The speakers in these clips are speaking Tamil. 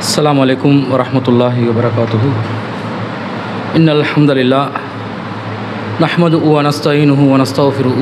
السلام عليكم ورحمة الله وبركاته إن الحمد لله نحمده ونستعينه ونستغفره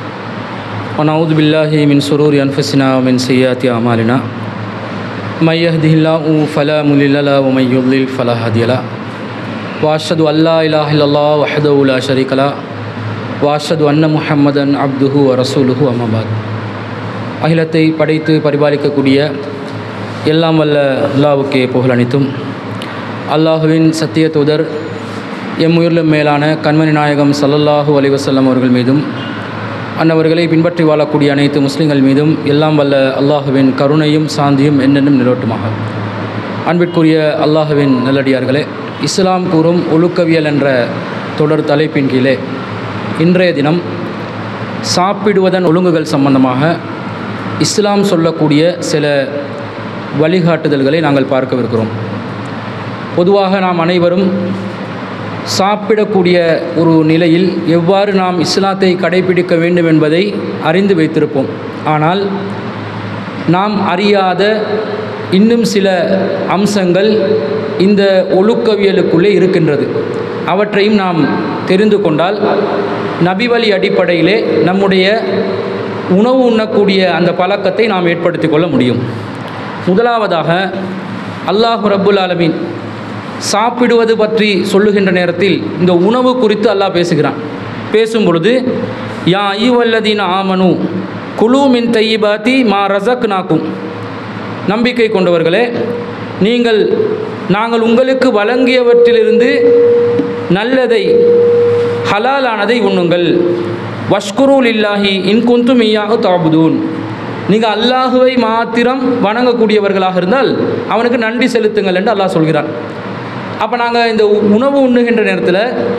ونعوذ بالله من شرور أنفسنا ومن سيئات أعمالنا من يهده الله فلا مضل له ومن يضلل فلا هادي له وأشهد أن لا إله إلا الله وحده لا شريك له وأشهد أن محمدا عبده ورسوله أما بعد அகிலத்தை படைத்து பரிபாலிக்கக்கூடிய எல்லாம் வல்ல அல்லாவுக்கே புகழ் அனைத்தும் அல்லாஹுவின் சத்திய தூதர் எம்முயிரிலும் மேலான கண்மணி நாயகம் சல்லல்லாஹு அலைவசல்லம் அவர்கள் மீதும் அன்னவர்களை பின்பற்றி வாழக்கூடிய அனைத்து முஸ்லிம்கள் மீதும் எல்லாம் வல்ல அல்லாஹுவின் கருணையும் சாந்தியும் என்னென்னும் நிலவட்டுமாக அன்பிற்குரிய அல்லாஹுவின் நல்லடியார்களே இஸ்லாம் கூறும் ஒழுக்கவியல் என்ற தொடர் தலைப்பின் கீழே இன்றைய தினம் சாப்பிடுவதன் ஒழுங்குகள் சம்பந்தமாக இஸ்லாம் சொல்லக்கூடிய சில வழிகாட்டுதல்களை நாங்கள் பார்க்கவிருக்கிறோம் பொதுவாக நாம் அனைவரும் சாப்பிடக்கூடிய ஒரு நிலையில் எவ்வாறு நாம் இஸ்லாத்தை கடைபிடிக்க வேண்டும் என்பதை அறிந்து வைத்திருப்போம் ஆனால் நாம் அறியாத இன்னும் சில அம்சங்கள் இந்த ஒழுக்கவியலுக்குள்ளே இருக்கின்றது அவற்றையும் நாம் தெரிந்து கொண்டால் நபிவழி அடிப்படையிலே நம்முடைய உணவு உண்ணக்கூடிய அந்த பழக்கத்தை நாம் ஏற்படுத்தி கொள்ள முடியும் முதலாவதாக அல்லாஹு ரப்புல் ஆலமீன் சாப்பிடுவது பற்றி சொல்லுகின்ற நேரத்தில் இந்த உணவு குறித்து அல்லாஹ் பேசுகிறான் பேசும் பொழுது யா ஐவல்லதீன் ஆமனு குழு மின் தையிபாத்தி மா ரசக் நாக்கும் நம்பிக்கை கொண்டவர்களே நீங்கள் நாங்கள் உங்களுக்கு வழங்கியவற்றிலிருந்து நல்லதை ஹலாலானதை உண்ணுங்கள் வஷ்குருல் இல்லாஹி இன் குந்தும் ஈயாக தாபுதூன் நீங்கள் அல்லாஹுவை மாத்திரம் வணங்கக்கூடியவர்களாக இருந்தால் அவனுக்கு நன்றி செலுத்துங்கள் என்று அல்லாஹ் சொல்கிறான் அப்போ நாங்கள் இந்த உணவு உண்ணுகின்ற நேரத்தில்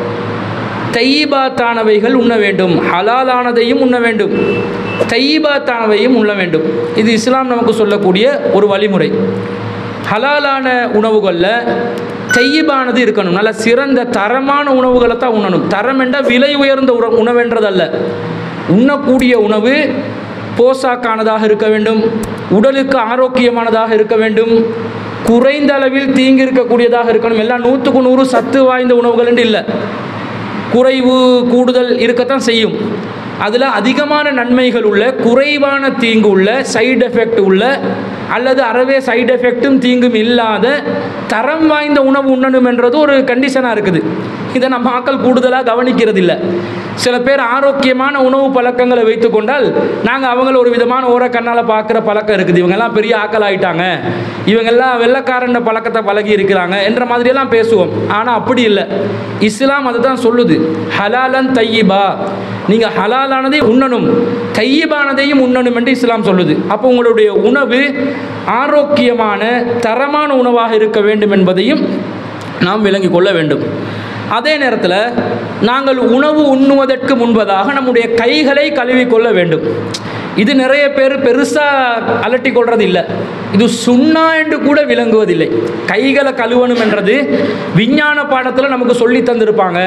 தையீபாத்தானவைகள் உண்ண வேண்டும் ஹலாலானதையும் உண்ண வேண்டும் தையீபாத்தானவையும் உண்ண வேண்டும் இது இஸ்லாம் நமக்கு சொல்லக்கூடிய ஒரு வழிமுறை ஹலாலான உணவுகளில் தையீபானது இருக்கணும் நல்ல சிறந்த தரமான உணவுகளை தான் உண்ணணும் தரம் என்றால் விலை உயர்ந்த உண உணவென்றதல்ல உண்ணக்கூடிய உணவு போசாக்கானதாக இருக்க வேண்டும் உடலுக்கு ஆரோக்கியமானதாக இருக்க வேண்டும் குறைந்த அளவில் தீங்கு இருக்கக்கூடியதாக இருக்கணும் எல்லாம் நூற்றுக்கு நூறு சத்து வாய்ந்த உணவுகள் என்று இல்லை குறைவு கூடுதல் இருக்கத்தான் செய்யும் அதில் அதிகமான நன்மைகள் உள்ள குறைவான தீங்கு உள்ள சைடு எஃபெக்ட் உள்ள அல்லது அறவே சைடு எஃபெக்ட்டும் தீங்கும் இல்லாத தரம் வாய்ந்த உணவு உண்ணணும் என்றது ஒரு கண்டிஷனாக இருக்குது இதை நம்ம ஆக்கள் கூடுதலாக கவனிக்கிறது இல்லை சில பேர் ஆரோக்கியமான உணவு பழக்கங்களை வைத்து கொண்டால் நாங்கள் அவங்கள ஒரு விதமான ஓர கண்ணால் பார்க்குற பழக்கம் இருக்குது இவங்கெல்லாம் பெரிய ஆக்கள் ஆயிட்டாங்க இவங்கெல்லாம் வெள்ளக்காரண்ட பழக்கத்தை பழகி இருக்கிறாங்க என்ற மாதிரியெல்லாம் பேசுவோம் ஆனால் அப்படி இல்லை இஸ்லாம் அதை தான் சொல்லுது ஹலாலன் தையிபா நீங்கள் ஹலாலானதை உண்ணணும் தையிபானதையும் உண்ணணும் என்று இஸ்லாம் சொல்லுது அப்போ உங்களுடைய உணவு ஆரோக்கியமான தரமான உணவாக இருக்க வேண்டும் என்பதையும் நாம் விளங்கிக் கொள்ள வேண்டும் அதே நேரத்தில் நாங்கள் உணவு உண்ணுவதற்கு முன்பதாக நம்முடைய கைகளை கழுவிக்கொள்ள வேண்டும் இது நிறைய பேர் பெருசாக அலட்டி கொள்வது இல்லை இது சுண்ணா என்று கூட விளங்குவதில்லை கைகளை கழுவணும் என்றது விஞ்ஞான பாடத்தில் நமக்கு சொல்லி தந்திருப்பாங்க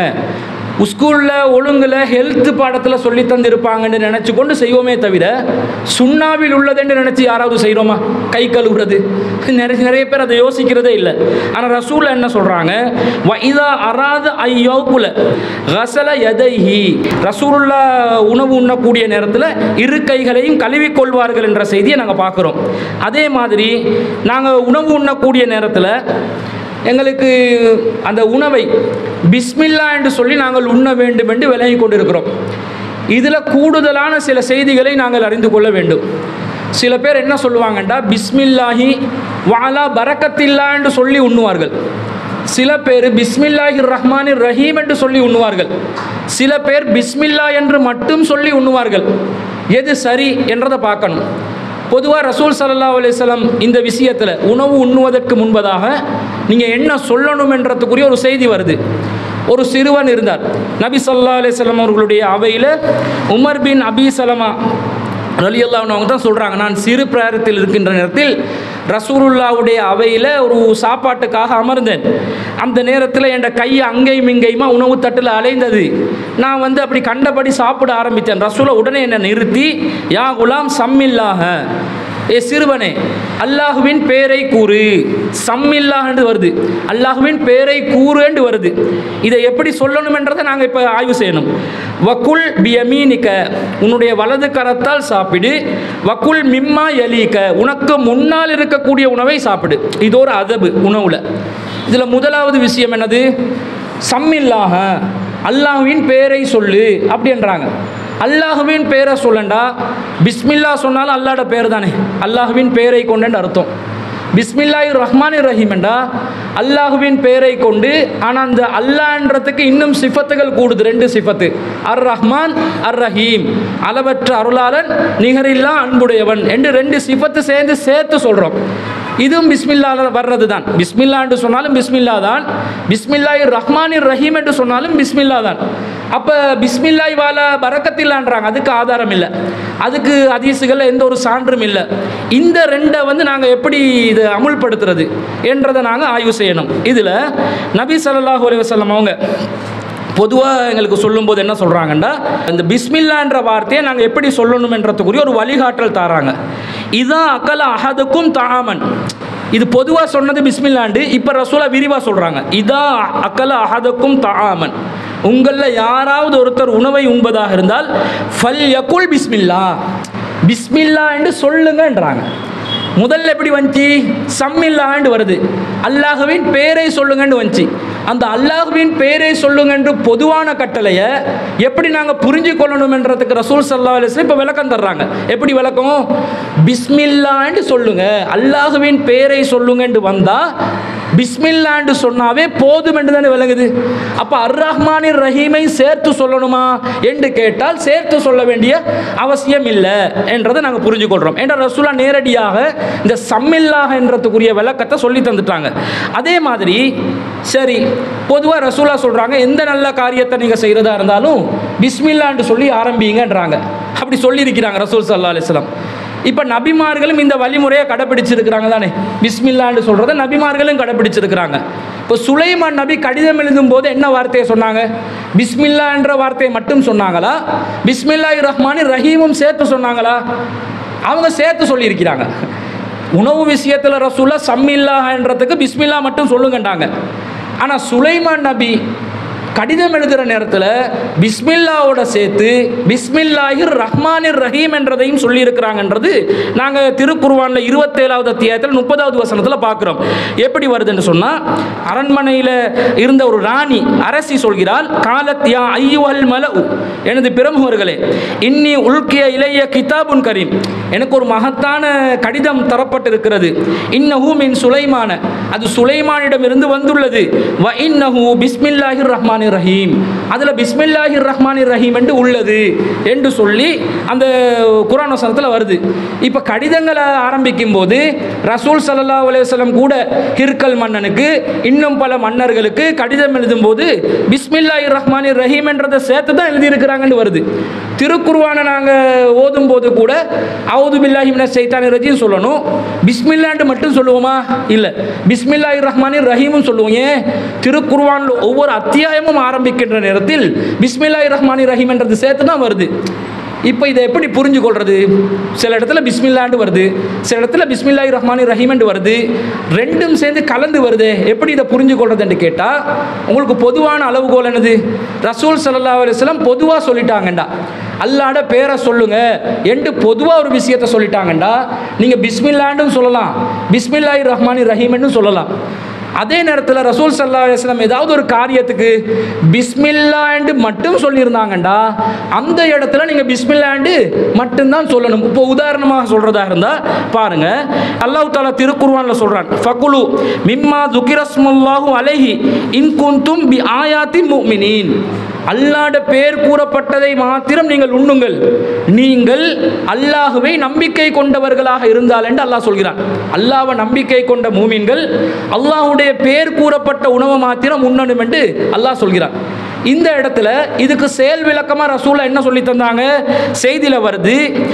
ஸ்கூலில் ஒழுங்கில் ஹெல்த் பாடத்தில் சொல்லி தந்திருப்பாங்கன்னு நினச்சி கொண்டு செய்வோமே தவிர சுண்ணாவில் உள்ளதுன்னு நினச்சி யாராவது செய்கிறோமா கை கழுவுறது நிறைய நிறைய பேர் அதை யோசிக்கிறதே இல்லை ஆனால் ரசூலில் என்ன சொல்கிறாங்க இதா அராது ஐயோக்குல ரசல எதைஹி ரசூலுல்லா உணவு உண்ணக்கூடிய நேரத்தில் இரு கைகளையும் கழுவிக்கொள்வார்கள் என்ற செய்தியை நாங்கள் பார்க்குறோம் அதே மாதிரி நாங்கள் உணவு உண்ணக்கூடிய நேரத்தில் எங்களுக்கு அந்த உணவை பிஸ்மில்லா என்று சொல்லி நாங்கள் உண்ண வேண்டும் என்று விலகி கொண்டிருக்கிறோம் இதில் கூடுதலான சில செய்திகளை நாங்கள் அறிந்து கொள்ள வேண்டும் சில பேர் என்ன சொல்லுவாங்கண்டா பிஸ்மில்லாஹி வாலா பரக்கத்தில்லா என்று சொல்லி உண்ணுவார்கள் சில பேர் பிஸ்மில்லாஹி ரஹ்மானி ரஹீம் என்று சொல்லி உண்ணுவார்கள் சில பேர் பிஸ்மில்லா என்று மட்டும் சொல்லி உண்ணுவார்கள் எது சரி என்றதை பார்க்கணும் பொதுவாக ரசூல் சல்லா அலிஸ்லாம் இந்த விஷயத்தில் உணவு உண்ணுவதற்கு முன்பதாக நீங்கள் என்ன சொல்லணும் என்றதுக்குரிய ஒரு செய்தி வருது ஒரு சிறுவன் இருந்தார் நபி சொல்லா அலிஸ்லாம் அவர்களுடைய அவையில் உமர் பின் அபி சலமா ரலி அவங்க தான் சொல்கிறாங்க நான் சிறு பிராயத்தில் இருக்கின்ற நேரத்தில் ரசூலுல்லாவுடைய அவையில் ஒரு சாப்பாட்டுக்காக அமர்ந்தேன் அந்த நேரத்தில் என் கை அங்கேயும் இங்கேயுமா உணவு தட்டில் அலைந்தது நான் வந்து அப்படி கண்டபடி சாப்பிட ஆரம்பித்தேன் ரசூலை உடனே என்னை நிறுத்தி யா குலாம் சம்மில்லாக ஏ சிறுவனே அல்லாஹுவின் பேரை கூறு சம்மில்லா என்று வருது அல்லாஹுவின் பேரை கூறு என்று வருது இதை எப்படி சொல்லணும்ன்றதை நாங்கள் இப்போ ஆய்வு செய்யணும் வக்குல் பியமீனிக்க உன்னுடைய வலது கரத்தால் சாப்பிடு வக்குல் மிம்மா எலீக்க உனக்கு முன்னால் இருக்கக்கூடிய உணவை சாப்பிடு இது ஒரு அதபு உணவில் இதில் முதலாவது விஷயம் என்னது சம்மில்லாக அல்லாஹ்வின் பேரை சொல்லு அப்படின்றாங்க அல்லாஹுவின் பேரை சொல்லண்டா பிஸ்மில்லா சொன்னாலும் அல்லாட பேர் தானே அல்லாஹுவின் பேரை கொண்டேன்னு அர்த்தம் பிஸ்மில்லாஹி ரஹ்மான் ரஹீம்ண்டா அல்லாஹுவின் பேரை கொண்டு ஆனால் அந்த அல்லான்றதுக்கு இன்னும் சிஃபத்துகள் கூடுது ரெண்டு சிஃபத்து அர் ரஹ்மான் அர் ரஹீம் அளவற்ற அருளாளன் நிகரில்லா அன்புடையவன் என்று ரெண்டு சிஃபத்து சேர்ந்து சேர்த்து சொல்கிறோம் இதுவும் பிஸ்மில்லால வர்றது தான் பிஸ்மில்லா என்று சொன்னாலும் பிஸ்மில்லா தான் பிஸ்மில்லாஹி ரஹ்மானிர் ரஹீம் என்று சொன்னாலும் பிஸ்மில்லா தான் அப்போ பிஸ்மில்லாய் வால பறக்கத்தில்லான்றாங்க அதுக்கு ஆதாரம் இல்லை அதுக்கு ஹதீஸுகளில் எந்த ஒரு சான்றும் இல்லை இந்த ரெண்டை வந்து நாங்கள் எப்படி இதை அமுல்படுத்துறது என்றதை நாங்கள் ஆய்வு செய்யணும் இதில் நபி ஸல்லல்லாஹு அலைஹி வஸல்லம் அவங்க பொதுவாக எங்களுக்கு சொல்லும்போது என்ன சொல்கிறாங்கன்னா இந்த பிஸ்மில்லான்ற வார்த்தையை நாங்கள் எப்படி சொல்லணுமென்றதுக்குரிய ஒரு வழிகாட்டல் தாராங்க இதான் அக்கல அஹதுக்கும் தாமன் இது பொதுவாக சொன்னது பிஸ்மில்லாண்டு இப்போ ரசூலா விரிவாக சொல்கிறாங்க இதான் அக்கல அஹதுக்கும் தாமன் உங்களில் யாராவது ஒருத்தர் உணவை உண்பதாக இருந்தால் ஃபல் யகுல் பிஸ்மில்லா பிஸ்மில்லா என்று சொல்லுங்கன்றாங்க முதல்ல எப்படி வந்துச்சு சம்மில்லாண்டு வருது அல்லாஹுவின் பேரை சொல்லுங்கன்னு வந்துச்சு அந்த அல்லாஹுவின் பேரை சொல்லுங்கன்று பொதுவான கட்டளையை எப்படி நாங்கள் புரிஞ்சு கொள்ளணும்ன்றதுக்கு ரசூல் சல்லா அலிஸ்லாம் இப்போ விளக்கம் தர்றாங்க எப்படி விளக்கம் பிஸ்மில்லாண்டு சொல்லுங்க அல்லாஹுவின் பேரை சொல்லுங்கன்னு வந்தால் பிஸ்மில்லாண்டு சொன்னாவே போதும் என்று தானே விளங்குது அப்போ அர் ரஹ்மானின் ரஹீமை சேர்த்து சொல்லணுமா என்று கேட்டால் சேர்த்து சொல்ல வேண்டிய அவசியம் இல்லை என்றதை நாங்கள் புரிஞ்சுக்கொள்கிறோம் என்ற ரசூலா நேரடியாக இந்த சம்மில்லாக என்றதுக்குரிய விளக்கத்தை சொல்லி தந்துட்டாங்க அதே மாதிரி சரி பொதுவாக ரசூலா சொல்கிறாங்க எந்த நல்ல காரியத்தை நீங்கள் செய்கிறதா இருந்தாலும் பிஸ்மில்லான்னு சொல்லி ஆரம்பிங்கன்றாங்க அப்படி சொல்லியிருக்கிறாங்க ரசூல் சல்லா அலிஸ்லாம் இப்போ நபிமார்களும் இந்த வழிமுறையை கடைப்பிடிச்சிருக்கிறாங்க தானே பிஸ்மில்லான்னு சொல்கிறத நபிமார்களும் கடைப்பிடிச்சிருக்கிறாங்க இப்போ சுலைமான் நபி கடிதம் எழுதும் போது என்ன வார்த்தையை சொன்னாங்க பிஸ்மில்லா என்ற வார்த்தையை மட்டும் சொன்னாங்களா பிஸ்மில்லாஹி ரஹ்மானி ரஹீமும் சேர்த்து சொன்னாங்களா அவங்க சேர்த்து சொல்லியிருக்கிறாங்க உணவு விஷயத்தில் ரசூல்லா சம்மில்லான்றதுக்கு பிஸ்மில்லா மட்டும் சொல்லுங்கண்டாங்க ஆனால் சுலைமான் நபி கடிதம் எழுதுகிற நேரத்தில் பிஸ்மில்லாவோட சேர்த்து பிஸ்மில்லாஹிர் ரஹ்மானிர் ரஹீம் என்றதையும் சொல்லியிருக்கிறாங்கன்றது நாங்கள் திருக்குர்வானில் இருபத்தேழாவது அத்தியாயத்தில் முப்பதாவது வசனத்தில் பார்க்குறோம் எப்படி வருதுன்னு சொன்னால் அரண்மனையில் இருந்த ஒரு ராணி அரசி சொல்கிறாள் காலத்யா ஐயுவல் மலஉ எனது பிரமுகர்களே இன்னி உள்கிய இளைய கிதாபுன் கரீம் எனக்கு ஒரு மகத்தான கடிதம் தரப்பட்டிருக்கிறது இன்னஹூ மின் சுலைமான அது சுலைமானிடம் இருந்து வந்துள்ளது வ இன்னஹூ பிஸ்மில்லாஹிர் ரஹ்மானிர் ரஹீம் அதில் பிஸ்மில்லாஹிர் ரஹ்மானிர் ரஹீம் என்று உள்ளது என்று சொல்லி அந்த குரான் வசனத்தில் வருது இப்போ கடிதங்களை ஆரம்பிக்கும் போது ரசூல் சல்லா அலுவலம் கூட ஹிர்கல் மன்னனுக்கு இன்னும் பல மன்னர்களுக்கு கடிதம் எழுதும்போது பிஸ்மில்லாஹிர் ரஹ்மானிர் ரஹீம் என்றதை சேர்த்து தான் எழுதியிருக்கிறாங்கன்னு வருது திருக்குர்வானை நாங்கள் ஓதும் போது கூட அவுது பில்லாஹி மின சைத்தானி ரஜின்னு சொல்லணும் பிஸ்மில்லாண்டு மட்டும் சொல்லுவோமா இல்லை பிஸ்மில்லாஹி ரஹ்மானி ரஹீமும் சொல்லுவோம் ஏன் திருக்குர்வானில் ஒவ்வொரு அத்தியாயமும் ஆரம்பிக்கின்ற நேரத்தில் பிஸ்மில்லாஹி ரஹ்மானி ரஹீம் என்றது சேர்த்து தான் வருது இப்போ இதை எப்படி புரிஞ்சு கொள்வது சில இடத்துல பிஸ்மில்லாண்டு வருது சில இடத்துல பிஸ்மில்லாஹி ரஹ்மானி ரஹீமண்டு வருது ரெண்டும் சேர்ந்து கலந்து வருது எப்படி இதை புரிஞ்சு கொள்றதுன்னு கேட்டால் உங்களுக்கு பொதுவான அளவுகோல் என்னது ரசூல் சல்லா அலுவலம் பொதுவாக சொல்லிட்டாங்கண்டா அல்லாட பேரை சொல்லுங்க என்று பொதுவாக ஒரு விஷயத்தை சொல்லிட்டாங்கண்டா நீங்கள் பிஸ்மில்லாண்டும் சொல்லலாம் பிஸ்மில்லாஹி ரஹ்மானி ரஹீம்னு சொல்லலாம் அதே நேரத்தில் ரசூல் சல்லா அலுவலம் ஏதாவது ஒரு காரியத்துக்கு பிஸ்மில்லாண்டு மட்டும் சொல்லியிருந்தாங்கண்டா அந்த இடத்துல நீங்கள் பிஸ்மில்லாண்டு மட்டும்தான் சொல்லணும் இப்போ உதாரணமாக சொல்கிறதா இருந்தால் பாருங்க அல்லாஹ் தாலா திருக்குர்வானில் சொல்கிறான் ஃபகுலு மிம்மா துக்கிரஸ்முல்லாஹு அலைஹி இன்குந்தும் பி ஆயாத்தி முஃமினீன் அல்லாட பேர் கூறப்பட்டதை மாத்திரம் நீங்கள் உண்ணுங்கள் நீங்கள் அல்லாஹுவை நம்பிக்கை கொண்டவர்களாக இருந்தால் என்று அல்லாஹ் சொல்கிறான் அல்லாஹ்வை நம்பிக்கை கொண்ட மூமின்கள் அல்லாஹ்வுடைய பேர் கூறப்பட்ட உணவை மாத்திரம் உண்ணணும் என்று அல்லாஹ் சொல்கிறான் இந்த இடத்துல இதுக்கு செயல் விளக்கமா ரசூலா என்ன சொல்லி தந்தாங்க செய்தியில வருது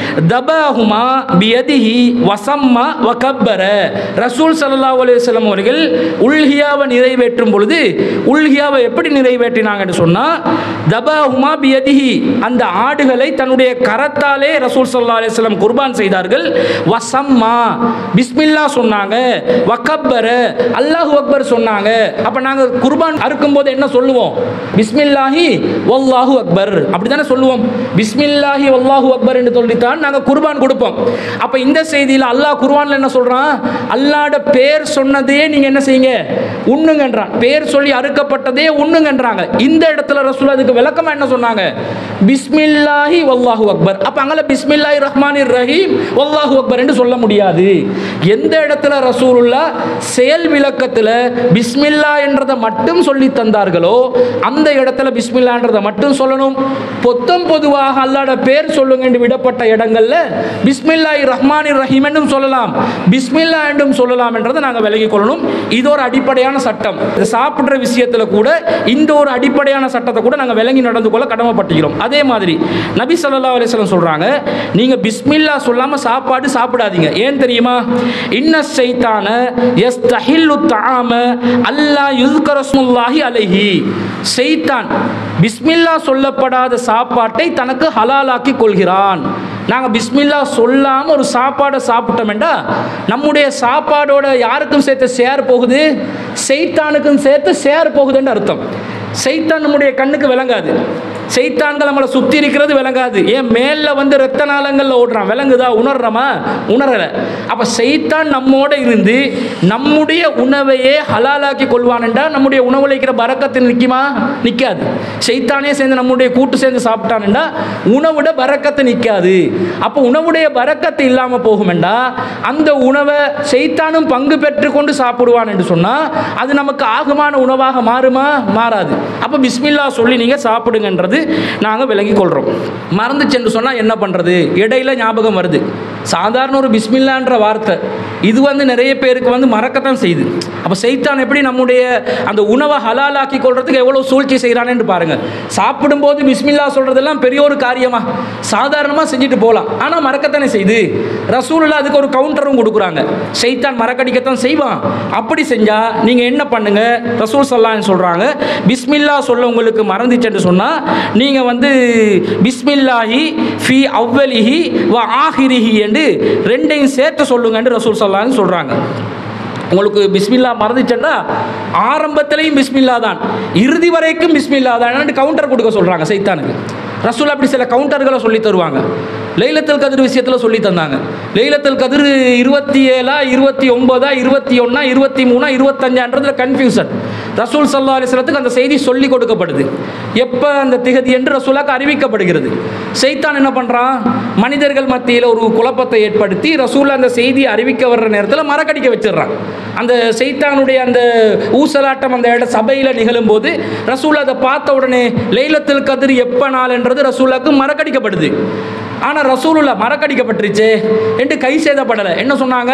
தபாஹுமா பியதிஹி வசம்மா வகப்பர ரசூல் ஸல்லல்லாஹு அலைஹி வஸல்லம் அவர்கள் உல்ஹியாவை நிறைவேற்றும் பொழுது உல்ஹியாவை எப்படி நிறைவேற்றினாங்கன்னு சொன்னா தபாஹுமா பியதிஹி அந்த ஆடுகளை தன்னுடைய கரத்தாலே ரசூல் ஸல்லல்லாஹு அலைஹி வஸல்லம் குர்பான் செய்தார்கள் வசம்மா பிஸ்மில்லா சொன்னாங்க வக்கப்பர அல்லாஹு அக்பர் சொன்னாங்க அப்ப நாங்க குர்பான் அறுக்கும் போது என்ன சொல்லுவோம் பிஸ்மில்லாஹி வல்லாஹு அக்பர் அப்படித்தானே சொல்லுவோம் பிஸ்மில்லாஹி வல்லாஹு அக்பர் என்று சொல்லித்தான் நாங்க குர்பான் கொடுப்போம் அப்ப இந்த செய்தியில் அல்லாஹ் குர்பான்ல என்ன சொல்றான் அல்லாஹ்ட பேர் சொன்னதே நீங்க என்ன செய்யுங்க உண்ணுங்கன்றான் பேர் சொல்லி அறுக்கப்பட்டதே உண்ணுங்கன்றாங்க இந்த இடத்துல ரசூல் அதுக்கு விளக்கமா என்ன சொன்னாங்க பிஸ்மில்லாஹி வல்லாஹு அக்பர் அப்ப அங்கல பிஸ்மில்லாஹி ரஹ்மானிர் ரஹீம் வல்லாஹு அக்பர் என்று சொல்ல முடியாது எந்த இடத்துல ரசூலுல்லா செயல் விளக்கத்துல பிஸ்மில்லா என்றதை மட்டும் சொல்லி தந்தார்களோ அந்த இடத்துல பிஸ்மில்லான்றதை மட்டும் சொல்லணும் பொத்தம் பொதுவாக அல்லாட பேர் சொல்லுங்க என்று விடப்பட்ட இடங்கள்ல பிஸ்மில்லாஹி ரஹ்மானிர் ரஹீம் என்றும் சொல்லலாம் பிஸ்மில்லா என்றும் சொல்லலாம் என்றதை நாங்கள் விலகிக் கொள்ளணும் இது ஒரு அடிப்படையான சட்டம் இது சாப்பிடுற விஷயத்துல கூட இந்த ஒரு அடிப்படையான சட்டத்தை கூட நாங்கள் விளங்கி நடந்து கொள்ள கடமைப்பட்டுகிறோம் அதே மாதிரி நபி ஸல்லல்லாஹு அலைஹி வஸல்லம் சொல்றாங்க நீங்க பிஸ்மில்லா சொல்லாம சாப்பாடு சாப்பிடாதீங்க ஏன் தெரியுமா இன்ன சைத்தான யஸ்தஹில்லு தஆம அல்லா யுஸ்கர ஸ்முல்லாஹி அலைஹி சைத்தான் பிஸ்மில்லா சொல்லப்படாத சாப்பாட்டை தனக்கு ஹலாலாக்கி கொள்கிறான் நாங்கள் பிஸ்மில்லா சொல்லாமல் ஒரு சாப்பாடை சாப்பிட்டோம்டா நம்முடைய சாப்பாடோட யாருக்கும் சேர்த்து சேர் போகுது சைத்தானுக்கும் சேர்த்து சேர் போகுதுன்னு அர்த்தம் சைத்தான் நம்முடைய கண்ணுக்கு விளங்காது சைத்தான்கள் நம்மளை சுற்றி இருக்கிறது விளங்காது ஏன் மேலே வந்து ரத்த நாளங்களில் ஓடுறான் விளங்குதா உணர்றோமா உணரலை அப்போ சைத்தான் நம்மோட இருந்து நம்முடைய உணவையே ஹலாலாக்கி கொள்வான்டா நம்முடைய உணவுல இருக்கிற பறக்கத்து நிற்குமா நிற்காது சைத்தானே சேர்ந்து நம்முடைய கூட்டு சேர்ந்து சாப்பிட்டான்டா உணவுட பறக்கத்து நிற்காது அப்போ உணவுடைய பறக்கத்து இல்லாமல் போகுமெண்டா அந்த உணவை சைத்தானும் பங்கு பெற்று கொண்டு சாப்பிடுவான் என்று சொன்னால் அது நமக்கு ஆகுமான உணவாக மாறுமா மாறாது அப்போ பிஸ்மில்லா சொல்லி நீங்கள் சாப்பிடுங்கன்றது நாங்கள் விளங்கி கொள்கிறோம் மறந்துச்சு என்று சொன்னால் என்ன பண்ணுறது இடையில ஞாபகம் வருது சாதாரண ஒரு பிஸ்மில்லான்ற வார்த்தை இது வந்து நிறைய பேருக்கு வந்து மறக்கத்தான் செய்யுது அப்போ சைத்தான் எப்படி நம்முடைய அந்த உணவை ஹலாலாக்கி கொள்றதுக்கு எவ்வளோ சூழ்ச்சி செய்கிறானேன்னு பாருங்கள் சாப்பிடும்போது பிஸ்மில்லா சொல்கிறதெல்லாம் பெரிய ஒரு காரியமா சாதாரணமாக செஞ்சுட்டு போகலாம் ஆனால் மறக்கத்தானே செய்யுது ரசூலில் அதுக்கு ஒரு கவுண்டரும் கொடுக்குறாங்க சைத்தான் மறக்கடிக்கத்தான் செய்வான் அப்படி செஞ்சால் நீங்கள் என்ன பண்ணுங்க ரசூல் சல்லான்னு சொல்கிறாங்க பிஸ்மில்லா சொல்ல உங்களுக்கு மறந்துச்சுன்னு சொன்னால் நீங்கள் வந்து பிஸ்மில்லாஹி ஃபி அவ்வலிஹி வ ஆஹிரிஹி என்று ரெண்டையும் சேர்த்து சொல்லுங்கன்னு ரசூல் சல்லான்னு சொல்கிறாங்க உங்களுக்கு பிஸ்மில்லா மறந்துச்சுன்னா ஆரம்பத்திலையும் பிஸ்மில்லா தான் இறுதி வரைக்கும் பிஸ்மில்லா தான் கவுண்டர் கொடுக்க சொல்கிறாங்க சைத்தானுக்கு ரசூல் அப்படி சில கவுண்டர்களை சொல்லி தருவாங்க லைலத்தல் கதிர் விஷயத்தில் சொல்லி தந்தாங்க லைலத்தல் கதிர் இருபத்தி ஏழா இருபத்தி ஒன்பதா இருபத்தி ஒன்றா இருபத்தி மூணா இருபத்தஞ்சான்றதுல கன்ஃபியூசன் ரசூல் சல்லா அலிஸ்லத்துக்கு அந்த செய்தி சொல்லி கொடுக்கப்படுது எப்போ அந்த திகதி என்று ரசூலாக்கு அறிவிக்கப்படுகிறது சைத்தான் என்ன பண்ணுறான் மனிதர்கள் மத்தியில் ஒரு குழப்பத்தை ஏற்படுத்தி ரசூல் அந்த செய்தி அறிவிக்க வர்ற நேரத்தில் மறக்கடிக்க வச்சிடுறான் அந்த சைத்தானுடைய அந்த ஊசலாட்டம் அந்த இட சபையில் நிகழும் போது ரசூல் அதை பார்த்த உடனே லைலத்தில் கதிர் எப்போ நாள்ன்றது ரசூலாக்கு மறக்கடிக்கப்படுது ஆனால் ரசூலுல்லா மறக்கடிக்கப்பட்டுருச்சு என்று கை சேதப்படலை என்ன சொன்னாங்க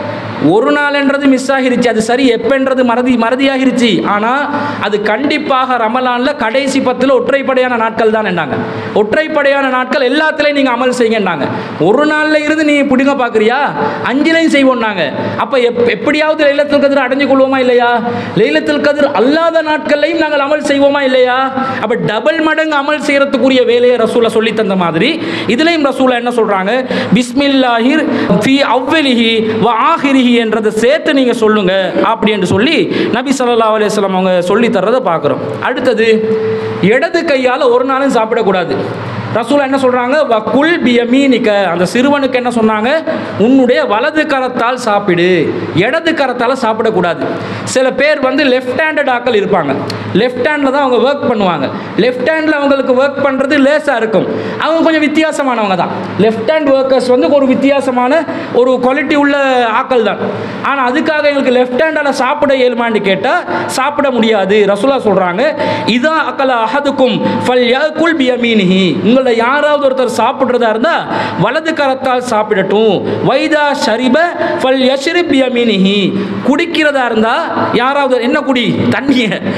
ஒரு நாள்ன்றது மிஸ் ஆகிருச்சு அது சரி எப்பன்றது மறதி மறதியாகிருச்சு ஆனால் அது கண்டிப்பாக ரமலானில் கடைசி பத்தில் ஒற்றைப்படையான நாட்கள் தான் என்னாங்க ஒற்றைப்படையான நாட்கள் எல்லாத்துலேயும் நீங்கள் அமல் செய்யுங்கன்னாங்க ஒரு நாளில் இருந்து நீ பிடிங்க பார்க்குறியா அஞ்சுலையும் செய்வோம்னாங்க அப்போ எப் எப்படியாவது லைலத்தில் கதிர் அடைஞ்சு கொள்வோமா இல்லையா லைலத்தில் கதிர் அல்லாத நாட்கள்லையும் நாங்கள் அமல் செய்வோமா இல்லையா அப்போ டபுள் மடங்கு அமல் செய்யறதுக்குரிய வேலையை ரசூலை சொல்லி தந்த மாதிரி இதுலேயும் ரசூலா என்ன சொல்கிறாங்க பிஸ்மில்லாஹிர் ஃபி அவ்வலிஹி வ ஆஹிரிஹி என்றதை சேர்த்து நீங்கள் சொல்லுங்க அப்படி என்று சொல்லி நபி ஸல்லல்லாஹு அலைஹி வஸல்லம் அவங்க சொல்லி தர்றதை பார்க்குறோம் அடுத்தது இடது கையால் ஒரு நாளும் சாப்பிடக்கூடாது ரசூலா என்ன சொல்கிறாங்க வக்குல் பியமீனிக்க அந்த சிறுவனுக்கு என்ன சொன்னாங்க உன்னுடைய வலது கரத்தால் சாப்பிடு இடது கரத்தால் சாப்பிடக்கூடாது சில பேர் வந்து லெஃப்ட் ஹேண்டட் ஆக்கள் இருப்பாங்க லெஃப்ட் ஹேண்டில் தான் அவங்க ஒர்க் பண்ணுவாங்க லெஃப்ட் ஹேண்டில் அவங்களுக்கு ஒர்க் பண்ணுறது லேசாக இருக்கும் அவங்க கொஞ்சம் வித்தியாசமானவங்க தான் லெஃப்ட் ஹேண்ட் ஒர்க்கர்ஸ் வந்து ஒரு வித்தியாசமான ஒரு குவாலிட்டி உள்ள ஆக்கள் தான் ஆனால் அதுக்காக எங்களுக்கு லெஃப்ட் ஹேண்டால் சாப்பிட இயலுமான்னு கேட்டால் சாப்பிட முடியாது ரசூலா சொல்கிறாங்க இதான் அக்கல அஹதுக்கும் ஃபல் யகுல் பியமீனிஹி உங்களை யாராவது ஒருத்தர் சாப்பிட்றதா இருந்தால் வலது கரத்தால் சாப்பிடட்டும் வைதா ஷரிப ஃபல் யஷ்ரிப் பியமீனிஹி குடிக்கிறதா இருந்தால் யாராவது என்ன குடி தண்ணியை குடிக்க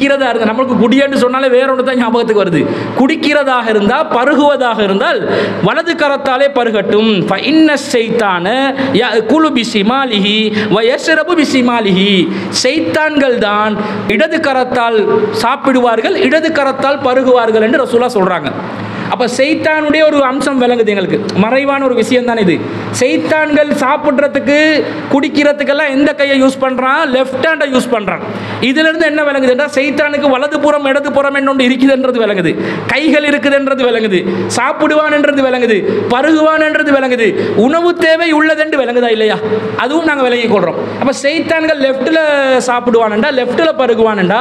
குடிக்கிறதா இருந்தால் நம்மளுக்கு குடியன்னு சொன்னாலே வேற ஒன்று தான் ஞாபகத்துக்கு வருது குடிக்கிறதாக இருந்தால் பருகுவதாக இருந்தால் வலது கரத்தாலே பருகட்டும் இன்ன செய்தான குழு பிசிமாலிஹி வயசரபு பிசிமாலிஹி செய்தான்கள் தான் இடது கரத்தால் சாப்பிடுவார்கள் இடது கரத்தால் பருகுவார்கள் என்று ரசூலா சொல்றாங்க அப்போ செய்தானுடைய ஒரு அம்சம் விளங்குது எங்களுக்கு மறைவான ஒரு விஷயம் தான் இது செய்தான்கள் சாப்பிட்றதுக்கு குடிக்கிறதுக்கெல்லாம் எந்த கையை யூஸ் பண்ணுறான் லெஃப்ட் ஹேண்டை யூஸ் பண்ணுறான் இதிலிருந்து என்ன விளங்குதுன்னா செய்தானுக்கு வலது புறம் இடது புறம் என்னொன்று இருக்குதுன்றது விளங்குது கைகள் இருக்குதுன்றது விளங்குது சாப்பிடுவான் என்றது விளங்குது பருகுவான் என்றது விளங்குது உணவு தேவை உள்ளதென்று விளங்குதா இல்லையா அதுவும் நாங்கள் விளங்கிக் கொள்கிறோம் அப்போ செய்தான்கள் லெஃப்ட்டில் சாப்பிடுவானண்டா லெஃப்ட்டில் பருகுவானண்டா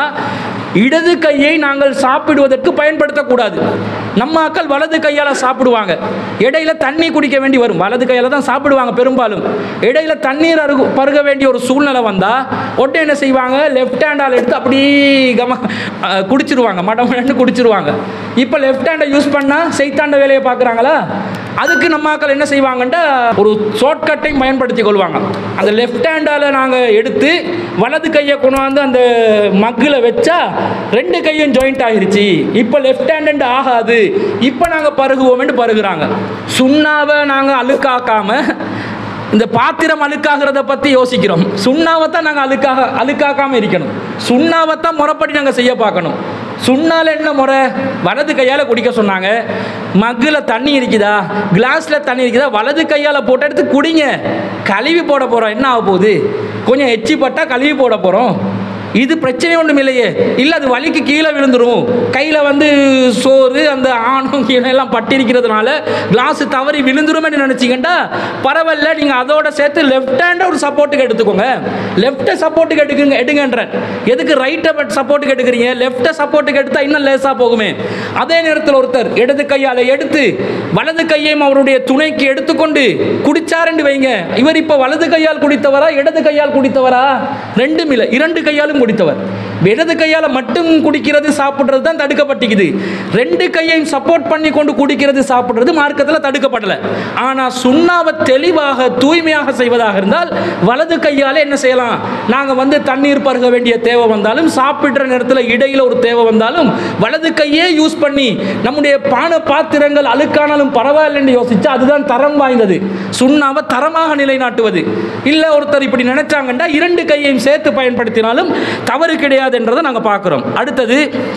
இடது கையை நாங்கள் சாப்பிடுவதற்கு பயன்படுத்தக்கூடாது நம்ம ஆக்கள் வலது கையால் சாப்பிடுவாங்க இடையில தண்ணி குடிக்க வேண்டி வரும் வலது கையால் தான் சாப்பிடுவாங்க பெரும்பாலும் இடையில தண்ணீர் அருகு பருக வேண்டிய ஒரு சூழ்நிலை வந்தால் உடனே என்ன செய்வாங்க லெஃப்ட் ஹேண்டால் எடுத்து அப்படியே கம அஹ், குடிச்சிருவாங்க மடமடன்னு குடிச்சிருவாங்க இப்போ லெஃப்ட் ஹேண்டை யூஸ் பண்ணால் செய்தாண்ட வேலையை பார்க்குறாங்களா அதுக்கு நம்ம ஆக்கள் என்ன செய்வாங்கன்டா ஒரு ஷார்ட்கட்டையும் பயன்படுத்தி கொள்வாங்க அந்த லெஃப்ட் ஹேண்டால் நாங்கள் எடுத்து வலது கையை கொண்டாந்து அந்த மக்கில் வச்சா ரெண்டு கையும் ஜாயிண்ட் ஆகிருச்சு இப்போ லெஃப்ட் ஹேண்ட் ஆகாது இப்போ நாங்கள் பருகுவோம்னு பருகுறாங்க சுண்ணாவை நாங்கள் அழுக்காக்காம இந்த பாத்திரம் அழுக்காகிறத பற்றி யோசிக்கிறோம் சுண்ணாவை தான் நாங்கள் அழுக்காக அழுக்காக்காமல் இருக்கணும் சுண்ணாவை தான் முறைப்படி நாங்கள் செய்ய பார்க்கணும் சுண்ணால என்ன முறை வலது கையால் குடிக்க சொன்னாங்க மக்கில் தண்ணி இருக்குதா கிளாஸில் தண்ணி இருக்குதா வலது கையால் போட்டு எடுத்து குடிங்க கழுவி போட போகிறோம் என்ன ஆக போகுது கொஞ்சம் எச்சி பட்டா கழுவி போட போகிறோம் இது பிரச்சனை ஒன்றும் இல்லையே இல்லை அது வலிக்கு கீழே விழுந்துரும் கையில் வந்து சோறு அந்த ஆணும் கீழே எல்லாம் பட்டிருக்கிறதுனால கிளாஸ் தவறி விழுந்துருமே நினச்சிங்கண்டா பரவாயில்ல நீங்கள் அதோட சேர்த்து லெஃப்ட் ஹேண்டை ஒரு சப்போர்ட்டுக்கு எடுத்துக்கோங்க லெஃப்ட்டை சப்போர்ட்டுக்கு எடுக்குங்க எடுங்கன்றேன் எதுக்கு ரைட்டை பட் சப்போர்ட்டுக்கு எடுக்கிறீங்க லெஃப்ட்டை சப்போர்ட்டுக்கு எடுத்தால் இன்னும் லேசாக போகுமே அதே நேரத்தில் ஒருத்தர் இடது கையால் எடுத்து வலது கையையும் அவருடைய துணைக்கு எடுத்துக்கொண்டு குடிச்சாருன்னு வைங்க இவர் இப்போ வலது கையால் குடித்தவரா இடது கையால் குடித்தவரா ரெண்டும் இல்லை இரண்டு கையாலும் குடித்தவர் இடது கையால் மட்டும் குடிக்கிறது சாப்பிட்றது தான் தடுக்கப்பட்டிக்குது ரெண்டு கையையும் சப்போர்ட் பண்ணி கொண்டு குடிக்கிறது சாப்பிட்றது மார்க்கத்தில் தடுக்கப்படலை ஆனால் சுண்ணாவை தெளிவாக தூய்மையாக செய்வதாக இருந்தால் வலது கையால் என்ன செய்யலாம் நாங்கள் வந்து தண்ணீர் பருக வேண்டிய தேவை வந்தாலும் சாப்பிட்ற நேரத்தில் இடையில் ஒரு தேவை வந்தாலும் வலது கையே யூஸ் பண்ணி நம்முடைய பான பாத்திரங்கள் அழுக்கானாலும் பரவாயில்லைன்னு யோசிச்சா அதுதான் தரம் வாய்ந்தது சுண்ணாவை தரமாக நிலைநாட்டுவது இல்லை ஒருத்தர் இப்படி நினைச்சாங்கன்னா இரண்டு கையையும் சேர்த்து பயன்படுத்தினாலும் தவறு கிடையாது என்றதை நாங்கள் பார்க்குறோம் அடுத்தது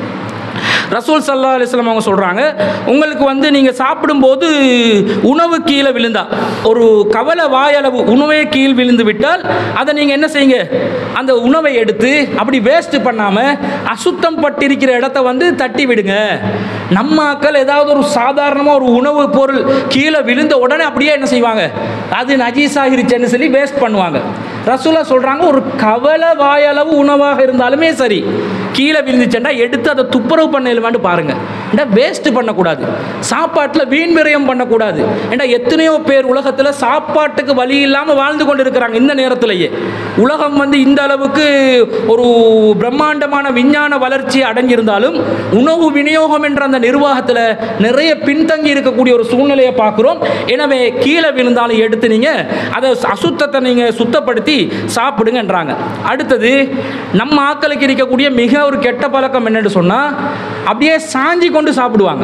ரசூல் சல்லா அலிஸ்லாம் அவங்க சொல்கிறாங்க உங்களுக்கு வந்து நீங்கள் சாப்பிடும்போது உணவு கீழே விழுந்தா ஒரு கவலை வாயளவு உணவே கீழ் விழுந்து விட்டால் அதை நீங்கள் என்ன செய்யுங்க அந்த உணவை எடுத்து அப்படி வேஸ்ட் பண்ணாமல் அசுத்தம் பட்டிருக்கிற இடத்த வந்து தட்டி விடுங்க நம்ம ஆக்கள் ஏதாவது ஒரு சாதாரணமாக ஒரு உணவு பொருள் கீழே விழுந்த உடனே அப்படியே என்ன செய்வாங்க அது நஜீஸாகிருச்சுன்னு சொல்லி வேஸ்ட் பண்ணுவாங்க ரசூலா சொல்கிறாங்க ஒரு கவலை வாயளவு உணவாக இருந்தாலுமே சரி கீழே விழுந்துச்சுன்னா எடுத்து அதை துப்புரவு பண்ணலுமான்னு பாருங்க ஏன்னா வேஸ்ட் பண்ணக்கூடாது சாப்பாட்டில் வீண் விரயம் பண்ணக்கூடாது ஏன்னா எத்தனையோ பேர் உலகத்தில் சாப்பாட்டுக்கு வழி இல்லாமல் வாழ்ந்து கொண்டு இருக்கிறாங்க இந்த நேரத்திலேயே உலகம் வந்து இந்த அளவுக்கு ஒரு பிரம்மாண்டமான விஞ்ஞான வளர்ச்சி அடைஞ்சிருந்தாலும் உணவு விநியோகம் என்ற அந்த நிர்வாகத்தில் நிறைய பின்தங்கி இருக்கக்கூடிய ஒரு சூழ்நிலையை பார்க்குறோம் எனவே கீழே விழுந்தாலும் எடுத்து நீங்கள் அதை அசுத்தத்தை நீங்கள் சுத்தப்படுத்தி சாப்பிடுங்கன்றாங்க அடுத்தது நம்ம ஆக்களுக்கு இருக்கக்கூடிய மிக ஒரு கெட்ட பழக்கம் என்னன்னு சொன்னால் அப்படியே சாஞ்சி கொண்டு சாப்பிடுவாங்க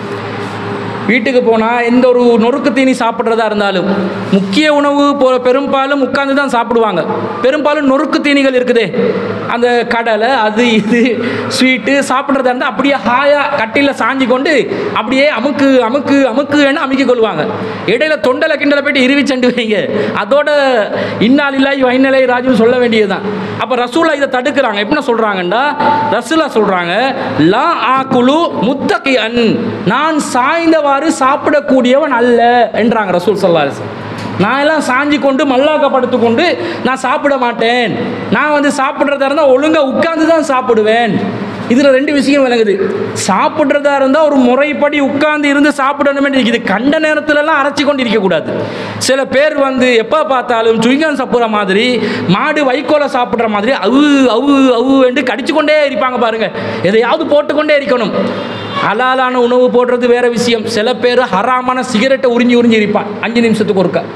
வீட்டுக்கு போனால் எந்த ஒரு நொறுக்கு தீனி சாப்பிட்றதா இருந்தாலும் முக்கிய உணவு போ பெரும்பாலும் உட்கார்ந்து தான் சாப்பிடுவாங்க பெரும்பாலும் நொறுக்கு தீனிகள் இருக்குதே அந்த கடலை அது இது ஸ்வீட்டு சாப்பிட்றதா இருந்தால் அப்படியே ஹாயாக கட்டியில் சாஞ்சி கொண்டு அப்படியே அமுக்கு அமுக்கு அமுக்கு வேணா அமுக்கி கொள்வாங்க இடையில தொண்டலை கிண்டலை போயிட்டு இருவி செண்டு வைங்க அதோட இன்னாலில்லாய் வைநிலை ராஜுன்னு சொல்ல வேண்டியதுதான் அப்போ ரசூலா இதை தடுக்கிறாங்க எப்படி சொல்கிறாங்கன்னா ரசூலா சொல்கிறாங்க லா ஆக்குலு முத்தகி அன் நான் சாய்ந்தவாறு சாப்பிடக்கூடியவன் அல்ல என்றாங்க ரசூல் சல்லா அலிஸ்லாம் நான் எல்லாம் சாஞ்சி கொண்டு மல்லாக்க படுத்துக்கொண்டு நான் சாப்பிட மாட்டேன் நான் வந்து சாப்பிட்றதா இருந்தால் ஒழுங்காக உட்கார்ந்து தான் சாப்பிடுவேன் இதில் ரெண்டு விஷயம் விளங்குது சாப்பிட்றதா இருந்தால் ஒரு முறைப்படி உட்கார்ந்து இருந்து சாப்பிடணுமே இருக்குது கண்ட நேரத்துலலாம் அரைச்சி கொண்டு இருக்கக்கூடாது சில பேர் வந்து எப்போ பார்த்தாலும் சுயிங்கான் சாப்பிட்ற மாதிரி மாடு வைக்கோலை சாப்பிட்ற மாதிரி அவு அவு அவு என்று கடிச்சு கொண்டே இருப்பாங்க பாருங்க எதையாவது போட்டுக்கொண்டே இருக்கணும் ஹலாலான உணவு போடுறது வேற விஷயம் சில பேர் ஹராமான சிகரெட்டை உறிஞ்சி உறிஞ்சி இருப்பான் அஞ்சு நிமிஷத்துக்கு ஒருக்கா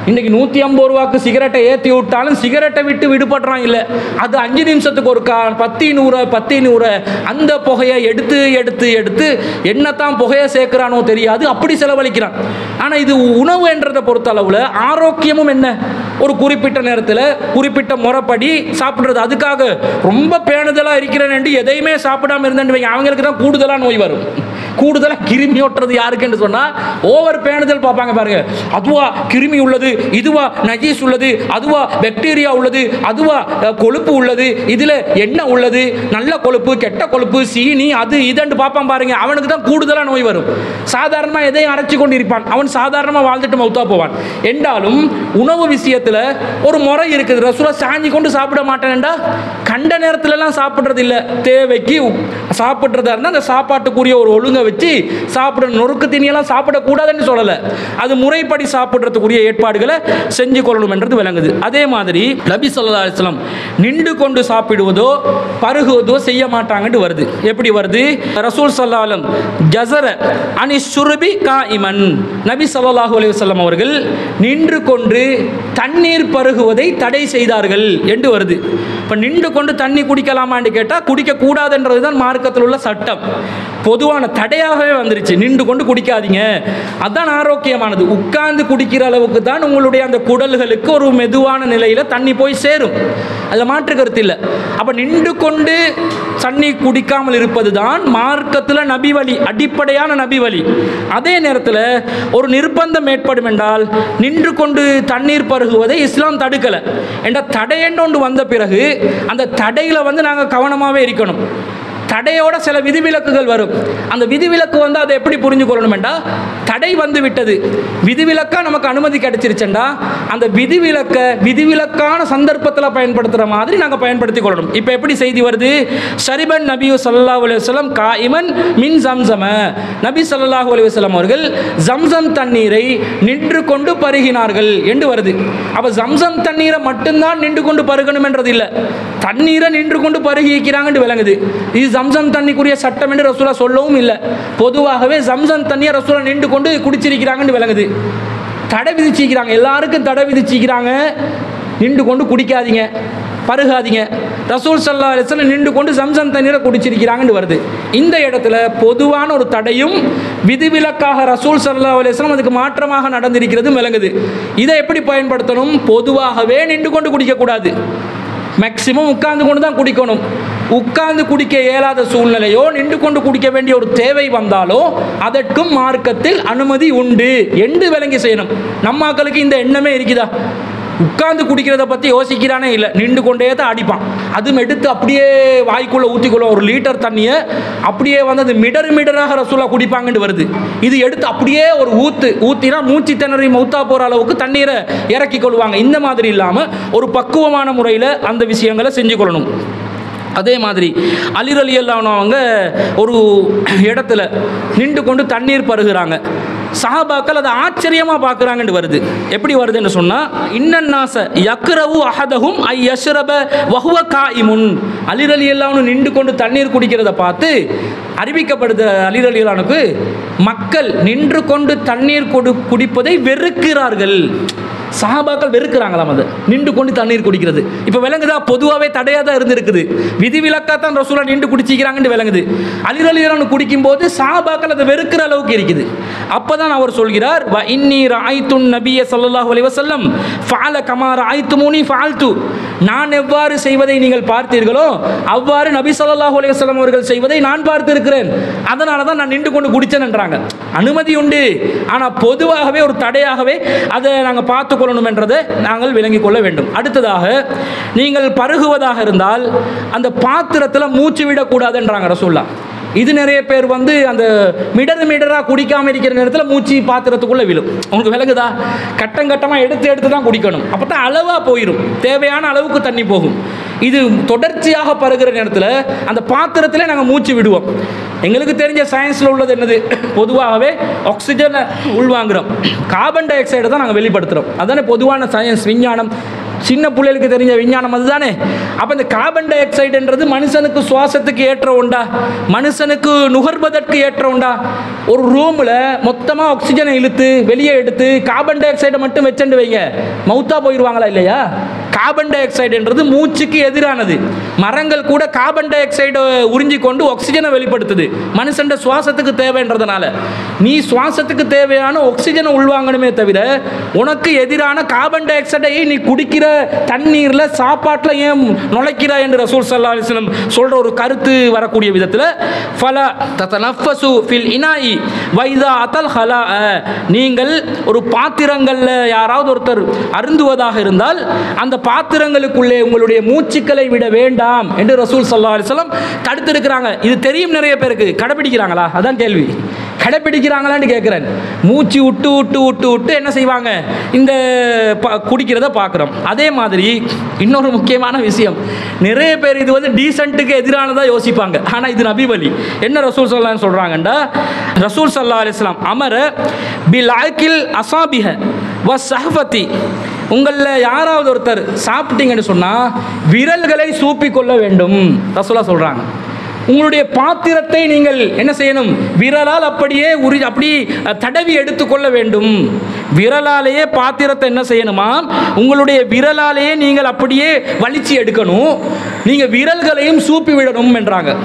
இன்னைக்கு நூற்றி ஐம்பது ரூபாய்க்கு சிகரெட்டை ஏற்றி விட்டாலும் சிகரெட்டை விட்டு விடுபடுறான் இல்லை அது அஞ்சு நிமிஷத்துக்கு ஒரு கா பத்தி நூறு பத்தி நூறு அந்த புகையை எடுத்து எடுத்து எடுத்து என்னத்தான் புகையை சேர்க்கிறானோ தெரியாது அப்படி செலவழிக்கிறான் ஆனால் இது உணவு என்றதை பொறுத்த அளவில் ஆரோக்கியமும் என்ன ஒரு குறிப்பிட்ட நேரத்தில் குறிப்பிட்ட முறைப்படி சாப்பிட்றது அதுக்காக ரொம்ப பேணுதலாக இருக்கிறேன் என்று எதையுமே சாப்பிடாம இருந்தேன்னு வைங்க அவங்களுக்கு தான் கூடுதலாக நோய் வரும் கூடுதலாக கிருமி ஒட்டுறது யாருக்குன்னு சொன்னால் ஓவர் பேணுதல் பார்ப்பாங்க பாருங்க அதுவா கிருமி உள்ளது இதுவா நஜீஸ் உள்ளது அதுவா பாக்டீரியா உள்ளது அதுவா அஹ், கொழுப்பு உள்ளது இதில் என்ன உள்ளது நல்ல கொழுப்பு கெட்ட கொழுப்பு சீனி அது இதுன்னு பார்ப்பான் பாருங்க அவனுக்கு தான் கூடுதலாக நோய் வரும் சாதாரணமாக எதையும் அரைச்சி கொண்டு இருப்பான் அவன் சாதாரணமாக வாழ்ந்துட்டு மௌத்தா போவான் என்றாலும் உணவு விஷயத்தில் ஒரு முறை இருக்குது ரசூலா சாஞ்சி கொண்டு சாப்பிட மாட்டேன்டா கண்ட நேரத்துலலாம் சாப்பிட்றது இல்லை தேவைக்கு சாப்பிட்றதா இருந்தால் அந்த சாப்பாட்டுக்குரிய ஒரு ஒழுங்கை வச்சு சாப்பிட நொறுக்கு தீனியெல்லாம் சாப்பிடக்கூடாதுன்னு சொல்லலை அது முறைப்படி சாப்பிட்றதுக்குரிய ஏற்பாடுகளை செஞ்சு கொள்ளணும் என்றது விளங்குது அதே மாதிரி நபி சொல்லா அலிஸ்லாம் நின்று கொண்டு சாப்பிடுவதோ பருகுவதோ செய்ய மாட்டாங்கன்னு வருது எப்படி வருது ரசூல் சல்லாலம் ஜசர அனி சுருபி கா இமன் நபி ஸல்லல்லாஹு அலைஹி வஸல்லம் அவர்கள் நின்று கொண்டு தண்ணீர் பருகுவதை தடை செய்தார்கள் என்று வருது இப்போ நின்று கொண்டு தண்ணி குடிக்கலாமான்னு கேட்டால் குடிக்கக்கூடாதுன்றது தான் மார்க்கத்தில் உள்ள சட்டம் பொதுவான தடையாகவே வந்துருச்சு நின்று கொண்டு குடிக்காதீங்க அதான் ஆரோக்கியமானது உட்கார்ந்து குடிக்கிற அளவுக்கு தான் உங்களுடைய அந்த குடல்களுக்கு ஒரு மெதுவான நிலையில் தண்ணி போய் சேரும் அதில் மாற்று கருத்து இல்லை அப்போ நின்று கொண்டு தண்ணி குடிக்காமல் இருப்பது தான் மார்க்கத்தில் நபி வழி அடிப்படையான நபி வழி அதே நேரத்தில் ஒரு நிர்பந்தம் ஏற்படும் என்றால் நின்று கொண்டு தண்ணீர் பருகுவதை இஸ்லாம் தடுக்கலை என்ற தடையென்று ஒன்று வந்த பிறகு அந்த தடையில் வந்து நாங்கள் கவனமாகவே இருக்கணும் தடையோட சில விதிவிலக்குகள் வரும் அந்த விதிவிலக்கு வந்து அதை எப்படி புரிஞ்சு கொள்ளணுமெண்டா தடை வந்து விட்டது விதிவிலக்கா நமக்கு அனுமதி கிடைச்சிருச்சுண்டா அந்த விதிவிலக்க விதிவிலக்கான சந்தர்ப்பத்தில் பயன்படுத்துகிற மாதிரி நாங்கள் பயன்படுத்தி கொள்ளணும் இப்போ எப்படி செய்தி வருது ஷரிபன் நபியு சல்லாஹூ அலுவலம் காயிமன் மின் ஜம்சம நபி ஸல்லல்லாஹு அலைஹி வஸல்லம் அவர்கள் ஜம்சம் தண்ணீரை நின்று கொண்டு பருகினார்கள் என்று வருது அப்போ ஜம்சம் தண்ணீரை மட்டும்தான் நின்று கொண்டு பருகணும் என்றது இல்லை தண்ணீரை நின்று கொண்டு பருகி இருக்கிறாங்கன்னு விளங்குது இது ஜம்சம் தண்ணிக்குரிய சட்டம் என்று ரசூலா சொல்லவும் இல்லை பொதுவாகவே ஜம்சம் தண்ணியை ரசூலா நின்று கொண்டு குடிச்சிருக்கிறாங்கன்னு விளங்குது தடை விதிச்சிக்கிறாங்க எல்லாருக்கும் தடை விதிச்சிக்கிறாங்க நின்று கொண்டு குடிக்காதீங்க பருகாதீங்க ரசூல் சல்லா அலிஸ்லாம் நின்று கொண்டு சம்சம் தண்ணீரை குடிச்சிருக்கிறாங்கன்னு வருது இந்த இடத்துல பொதுவான ஒரு தடையும் விதிவிலக்காக ரசூல் சல்லா அலிஸ்லாம் அதுக்கு மாற்றமாக நடந்திருக்கிறது விளங்குது இதை எப்படி பயன்படுத்தணும் பொதுவாகவே நின்று கொண்டு குடிக்கக்கூடாது மேக்சிமம் உட்கார்ந்து கொண்டு தான் குடிக்கணும் உட்கார்ந்து குடிக்க இயலாத சூழ்நிலையோ நின்று கொண்டு குடிக்க வேண்டிய ஒரு தேவை வந்தாலோ அதற்கும் மார்க்கத்தில் அனுமதி உண்டு என்று விளங்கி செய்யணும் நம்ம மக்களுக்கு இந்த எண்ணமே இருக்குதா உட்கார்ந்து குடிக்கிறத பற்றி யோசிக்கிறானே இல்லை நின்று கொண்டே தான் அடிப்பான் அதுவும் எடுத்து அப்படியே வாய்க்குள்ளே ஊற்றிக்கொள்ள ஒரு லிட்டர் தண்ணியை அப்படியே வந்து அது மிடர் மிடராக ரசூலா குடிப்பாங்கன்னு வருது இது எடுத்து அப்படியே ஒரு ஊத்து ஊற்றினா மூச்சு திணறி மௌத்தா போகிற அளவுக்கு தண்ணீரை இறக்கி கொள்வாங்க இந்த மாதிரி இல்லாமல் ஒரு பக்குவமான முறையில் அந்த விஷயங்களை செஞ்சு கொள்ளணும் அதே மாதிரி அலிர் அலி அவங்க ஒரு இடத்துல நின்று கொண்டு தண்ணீர் பருகுறாங்க சஹாபாக்கள் அதை ஆச்சரியமாக பார்க்குறாங்கன்னு வருது எப்படி வருதுன்னு சொன்னால் இன்னன்னாச யக்ரவு அஹதஹும் ஐ யஷ்ரப வஹுவ காயிமுன் அலிர் அலி நின்று கொண்டு தண்ணீர் குடிக்கிறத பார்த்து அறிவிக்கப்படுது அலிர் அலி மக்கள் நின்று கொண்டு தண்ணீர் கொடு குடிப்பதை வெறுக்கிறார்கள் சஹாபாக்கள் வெறுக்கிறாங்களாம் அது நின்று கொண்டு தண்ணீர் குடிக்கிறது இப்போ விளங்குதா பொதுவாகவே தடையாக தான் இருந்திருக்குது விதிவிலக்காக தான் ரசூலா நின்று குடிச்சிக்கிறாங்கன்னு விளங்குது அலிரலியரானு குடிக்கும்போது சஹாபாக்கள் அதை வெறுக்கிற அளவுக்கு இருக்குது அப்போ தான் அவர் சொல்கிறார் வ இன்னி ராய்த்துன் நபிய ஸல்லல்லாஹு அலைஹி வஸல்லம் ஃபால கமா ராய்த்துமூனி ஃபால்து நான் எவ்வாறு செய்வதை நீங்கள் பார்த்தீர்களோ அவ்வாறு நபி ஸல்லல்லாஹு அலைஹி வஸல்லம் அவர்கள் செய்வதை நான் பார்த்திருக்கிறேன் அதனால தான் நான் நின்று கொண்டு குடிச்சேன்ன்றாங்க அனுமதி உண்டு ஆனால் பொதுவாகவே ஒரு தடையாகவே அதை நாங்கள் பார்த்து கொள்ளணும் என்றதை நாங்கள் விளங்கிக் கொள்ள வேண்டும் அடுத்ததாக நீங்கள் பருகுவதாக இருந்தால் அந்த பாத்திரத்தில் மூச்சு விடக்கூடாதுன்றாங்க ரசூல்லா இது நிறைய பேர் வந்து அந்த மிடரு மிடராக குடிக்காமல் இருக்கிற நேரத்தில் மூச்சு பாத்திரத்துக்குள்ளே விழும் உங்களுக்கு விளங்குதா கட்டம் கட்டமாக எடுத்து எடுத்து தான் குடிக்கணும் அப்போ தான் அளவாக போயிடும் தேவையான அளவுக்கு தண்ணி போகும் இது தொடர்ச்சியாக பருகிற நேரத்தில் அந்த பாத்திரத்திலே நாங்கள் மூச்சு விடுவோம் எங்களுக்கு தெரிஞ்ச சயின்ஸில் உள்ளது என்னது பொதுவாகவே ஆக்சிஜனை உள்வாங்குறோம் கார்பன் டை ஆக்சைடை தான் நாங்கள் வெளிப்படுத்துகிறோம் அதானே பொதுவான சயின்ஸ் விஞ்ஞானம் சின்ன பிள்ளைகளுக்கு தெரிஞ்ச விஞ்ஞானம் அதுதானே அப்போ இந்த கார்பன் டை ஆக்சைடுன்றது மனுஷனுக்கு சுவாசத்துக்கு ஏற்ற உண்டா மனுஷனுக்கு நுகர்வதற்கு ஏற்ற உண்டா ஒரு ரூமில் மொத்தமாக ஆக்சிஜனை இழுத்து வெளியே எடுத்து கார்பன் டை ஆக்சைடை மட்டும் வச்சுட்டு வைங்க மவுத்தா போயிடுவாங்களா இல்லையா கார்பன் டை ஆக்சைடுன்றது மூச்சுக்கு எதிரானது மரங்கள் கூட கார்பன் டை ஆக்சைடை உறிஞ்சி கொண்டு ஆக்சிஜனை வெளிப்படுத்துது மனுஷன் சுவாசத்துக்கு தேவைன்றதுனால நீ சுவாசத்துக்கு தேவையான ஆக்சிஜனை உள்வாங்கணுமே தவிர உனக்கு எதிரான கார்பன் டை ஆக்சைடை நீ குடிக்கிற தண்ணீரில் சாப்பாட்டில் ஏன் நுழைக்கிற என்று ரசூல் சல்லா அலிஸ்லம் சொல்கிற ஒரு கருத்து வரக்கூடிய விதத்தில் ஃபல தத்தனஃபசு ஃபில் இனாயி வைதா அத்தல் ஹலா நீங்கள் ஒரு பாத்திரங்களில் யாராவது ஒருத்தர் அருந்துவதாக இருந்தால் அந்த பாத்திரங்களுக்குள்ளே உங்களுடைய மூச்சுக்களை விட வேண்டாம் என்று ரசூல் சல்லா அலிஸ்லம் தடுத்திருக்கிறாங்க இது தெரியும் நிறைய பேருக்கு கடைபிடிக்கிறாங்களா அதான் கேள்வி கடைபிடிக்கிறாங்களான்னு கேட்குறேன் மூச்சு விட்டு விட்டு விட்டு விட்டு என்ன செய்வாங்க இந்த ப- குடிக்கிறத பார்க்குறோம் அதே மாதிரி இன்னொரு முக்கியமான விஷயம் நிறைய பேர் இது வந்து டீசென்ட்டுக்கு எதிரானதாக யோசிப்பாங்க ஆனால் இது நபிவலி என்ன ரசூல் சல்லான்னு சொல்கிறாங்கண்டா ரசூல் சல்லா அலிஸ்லாம் அமர பில் ஆக்கில் அசாபிஹ வ சஹபதி உங்களில் யாராவது ஒருத்தர் சாப்பிட்டீங்கன்னு சொன்னால் விரல்களை சூப்பிக் கொள்ள வேண்டும் ரசூலா சொல்கிறாங்க உங்களுடைய பாத்திரத்தை நீங்கள் என்ன செய்யணும் விரலால் அப்படியே உரி அப்படி அஹ், தடவி எடுத்துக்கொள்ள வேண்டும் விரலாலேயே பாத்திரத்தை என்ன செய்யணுமா உங்களுடைய விரலாலேயே நீங்கள் அப்படியே வலிச்சு எடுக்கணும் நீங்கள் விரல்களையும் சூப்பி விடணும் என்றாங்க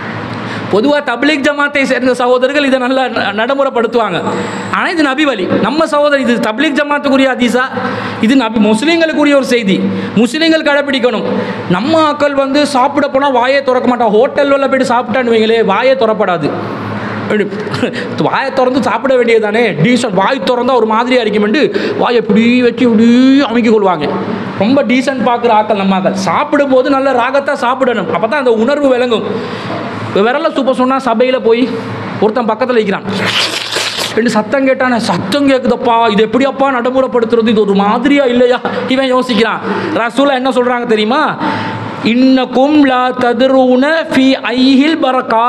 பொதுவாக தப்லீக் ஜமாத்தை சேர்ந்த சகோதரர்கள் இதை நல்லா ந- நடைமுறைப்படுத்துவாங்க ஆனால் இது நபி வழி நம்ம சகோதரர் இது தப்லீக் ஜமாத்துக்குரிய ஹதீஸா இது நபி முஸ்லீம்களுக்குரிய ஒரு செய்தி முஸ்லீம்கள் கடைப்பிடிக்கணும் நம்ம ஆக்கள் வந்து சாப்பிட போனால் வாயே திறக்க மாட்டோம் ஹோட்டலில் போயிட்டு சாப்பிட்டான்னு வைங்களே வாயே திறப்படாது இப்படி வாயை திறந்து சாப்பிட வேண்டியது டீசன்ட் வாய் திறந்தா ஒரு மாதிரியாக இருக்குமெண்டு வாயை இப்படி வச்சு இப்படி அமைக்கி கொள்வாங்க ரொம்ப டீசன்ட் பார்க்குற ஆக்கள் நம்ம ஆக்கள் சாப்பிடும்போது நல்ல ராகத்தாக சாப்பிடணும் அப்போ தான் அந்த உணர்வு விளங்கும் விரல சூப்ப சொன்னால் சபையில் போய் ஒருத்தன் பக்கத்தில் வைக்கிறான் ரெண்டு சத்தம் கேட்டானே சத்தம் கேட்குதப்பா இது எப்படியப்பா நடைமுறைப்படுத்துறது இது ஒரு மாதிரியா இல்லையா இவன் யோசிக்கிறான் ரசூலா என்ன சொல்றாங்க தெரியுமா இன்னக்கும் லா ததுரூன ஃபி ஐஹில் பரக்கா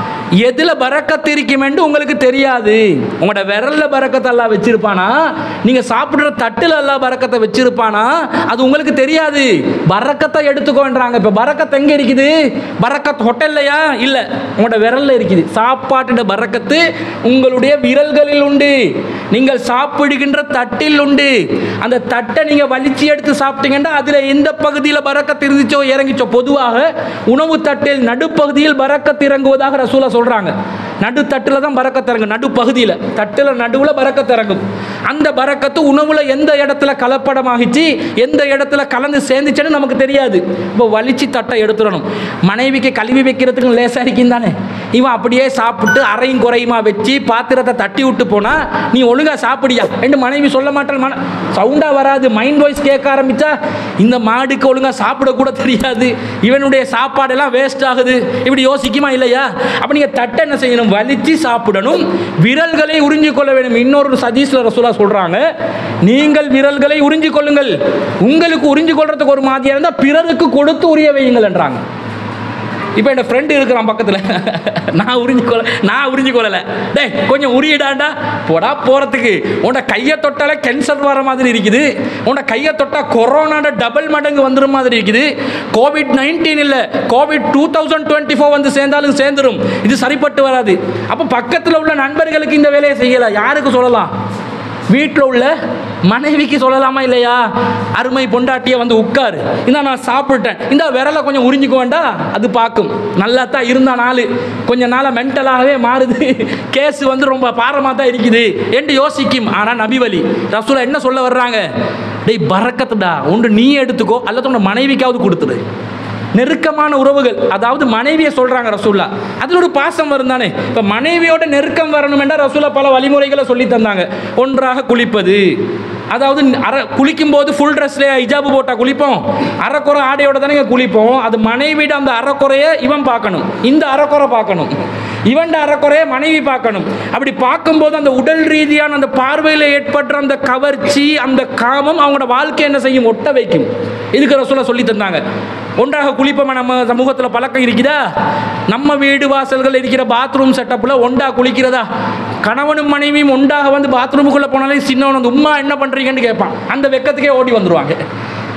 எதில் பரக்கத்து இருக்குமென்று உங்களுக்கு தெரியாது உங்களோட விரல்ல பரக்கத்தை எல்லாம் வச்சிருப்பானா நீங்கள் சாப்பிட்ற தட்டில் எல்லாம் பரக்கத்தை வச்சிருப்பானா அது உங்களுக்கு தெரியாது பரக்கத்தை எடுத்துக்கோன்றாங்க இப்போ பரக்கத்து எங்கே இருக்குது பரக்கத் ஹோட்டல்லையா இல்லை உங்களோட விரல்ல இருக்குது சாப்பாட்டோட பரக்கத்து உங்களுடைய விரல்களில் உண்டு நீங்கள் சாப்பிடுகின்ற தட்டில் உண்டு அந்த தட்டை நீங்கள் வலிச்சு எடுத்து சாப்பிட்டீங்கன்னா அதில் எந்த பகுதியில் பரக்கத்து இருந்துச்சோ இறங்கிச்சோ பொதுவாக உணவு தட்டில் நடுப்பகுதியில் பரக்கத்து இறங்குவதாக ரசூலா சொல்கிறாங்க நடு தட்டில் தான் பரக்கத்து இறங்கும் நடுப்பகுதியில் தட்டில் நடுவில் பரக்கத்து இறங்கும் அந்த பரக்கத்து உணவுல எந்த இடத்துல கலப்படமாகிச்சு எந்த இடத்துல கலந்து சேர்ந்துச்சுன்னு நமக்கு தெரியாது இப்போ வலிச்சு தட்டை எடுத்துடணும் மனைவிக்கு கழுவி வைக்கிறதுக்கு லேசாக இருக்கும் தானே இவன் அப்படியே சாப்பிட்டு அரையும் குறையுமா வச்சு பாத்திரத்தை தட்டி விட்டு போனா நீ ஒழுங்கா சாப்பிடியா என்று மனைவி சொல்ல மாட்டாள் மன சவுண்டா வராது மைண்ட் வாய்ஸ் கேட்க ஆரம்பிச்சா இந்த மாடுக்கு ஒழுங்கா சாப்பிட கூட தெரியாது இவனுடைய சாப்பாடெல்லாம் வேஸ்ட் ஆகுது இப்படி யோசிக்குமா இல்லையா அப்போ நீங்கள் தட்டை என்ன செய்யணும் வலிச்சு சாப்பிடணும் விரல்களை உறிஞ்சிக் கொள்ள வேண்டும் இன்னொரு சதீஸ்ல ரசூலா சொல்றாங்க நீங்கள் விரல்களை உறிஞ்சிக் கொள்ளுங்கள் உங்களுக்கு உறிஞ்சிக் கொள்றதுக்கு ஒரு மாதிரியா இருந்தால் பிறருக்கு கொடுத்து உரிய வையுங்கள் என்றாங்க இப்போ என் ஃப்ரெண்டு இருக்கிறான் பக்கத்தில் நான் உறிஞ்சு கொள்ள நான் உறிஞ்சு கொள்ளலை டேய் கொஞ்சம் உரியடாண்டா போடா போகிறதுக்கு உன்னோட கையை தொட்டாலே கேன்சர் வர மாதிரி இருக்குது உன்னோட கையை தொட்டால் கொரோனாட டபுள் மடங்கு வந்துடும் மாதிரி இருக்குது கோவிட் நைன்டீன் இல்லை covid two thousand twenty four வந்து சேர்ந்தாலும் சேர்ந்துடும் இது சரிப்பட்டு வராது அப்போ பக்கத்தில் உள்ள நண்பர்களுக்கு இந்த வேலையை செய்யலாம் யாருக்கு சொல்லலாம் வீட்டில் உள்ள மனைவிக்கு சொல்லலாமா இல்லையா அருமை பொண்டாட்டியை வந்து உட்காரு இந்த நான் சாப்பிட்டேன் இந்த விரலை கொஞ்சம் உறிஞ்சிக்க வேண்டாம் அது பார்க்கும் நல்லா தான் இருந்த நாள் கொஞ்ச நாளாக மென்டலாகவே மாறுது கேஸ் வந்து ரொம்ப பாரமாக தான் இருக்குது என்று யோசிக்கும் ஆனால் நபிவலி ரசூலா என்ன சொல்ல வர்றாங்க டேய் பறக்கத்துடா ஒன்று நீ எடுத்துக்கோ அல்லது உன்னோட மனைவிக்காவது கொடுத்துடு நெருக்கமான உறவுகள் அதாவது மனைவியை சொல்றாங்க ரசூல்லா அதில் ஒரு பாசம் வரும் தானே இப்போ மனைவியோட நெருக்கம் வரணும் என்றால் ரசூலா பல வழிமுறைகளை சொல்லி தந்தாங்க ஒன்றாக குளிப்பது அதாவது அரை குளிக்கும் போது ஃபுல் ட்ரெஸ்லேயே ஹிஜாபு போட்டால் குளிப்போம் அரைக்குறை ஆடையோட தானே குளிப்போம் அது மனைவியோட அந்த அரைக்குறையை இவன் பார்க்கணும் இந்த அரைக்குறை பார்க்கணும் இவன்ட அறக்குறைய மனைவி பார்க்கணும் அப்படி பார்க்கும்போது அந்த உடல் ரீதியான அந்த பார்வையில் ஏற்படுற அந்த கவர்ச்சி அந்த காமம் அவங்களோட வாழ்க்கை என்ன செய்யும் ஒட்ட வைக்கும் இதுக்கு ரசூலா சொல்லி தந்தாங்க ஒன்றாக குளிப்போமா நம்ம சமூகத்தில் பழக்கம் இருக்குதா நம்ம வீடு வாசல்கள் இருக்கிற பாத்ரூம் செட்டப்பில் ஒன்றா குளிக்கிறதா கணவனும் மனைவியும் ஒன்றாக வந்து பாத்ரூமுக்குள்ளே போனாலே சின்னவன் வந்து உம்மா என்ன பண்ணுறீங்கன்னு கேட்பான் அந்த வெக்கத்துக்கே ஓடி வந்துருவாங்க